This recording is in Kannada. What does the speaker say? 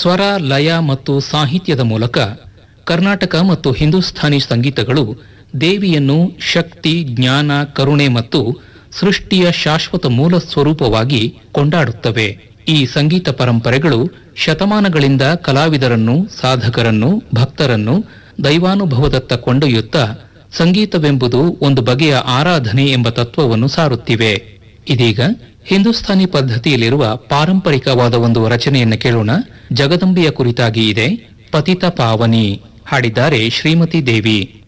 ಸ್ವರ ಲಯ ಮತ್ತು ಸಾಹಿತ್ಯದ ಮೂಲಕ ಕರ್ನಾಟಕ ಮತ್ತು ಹಿಂದೂಸ್ಥಾನಿ ಸಂಗೀತಗಳು ದೇವಿಯನ್ನು ಶಕ್ತಿ ಜ್ಞಾನ ಕರುಣೆ ಮತ್ತು ಸೃಷ್ಟಿಯ ಶಾಶ್ವತ ಮೂಲ ಸ್ವರೂಪವಾಗಿ ಕೊಂಡಾಡುತ್ತವೆ ಈ ಸಂಗೀತ ಪರಂಪರೆಗಳು ಶತಮಾನಗಳಿಂದ ಕಲಾವಿದರನ್ನು ಸಾಧಕರನ್ನು ಭಕ್ತರನ್ನು ದೈವಾನುಭವದತ್ತ ಕೊಂಡೊಯ್ಯುತ್ತಾ ಸಂಗೀತವೆಂಬುದು ಒಂದು ಬಗೆಯ ಆರಾಧನೆ ಎಂಬ ತತ್ವವನ್ನು ಸಾರುತ್ತಿವೆ ಇದೀಗ ಹಿಂದೂಸ್ಥಾನಿ ಪದ್ಧತಿಯಲ್ಲಿರುವ ಪಾರಂಪರಿಕವಾದ ಒಂದು ರಚನೆಯನ್ನು ಕೇಳೋಣ ಜಗದಂಬೆಯ ಕುರಿತಾಗಿ ಇದೆ ಪತಿತ ಪಾವನಿ ಹಾಡಿದ್ದಾರೆ ಶ್ರೀಮತಿ ದೇವಿ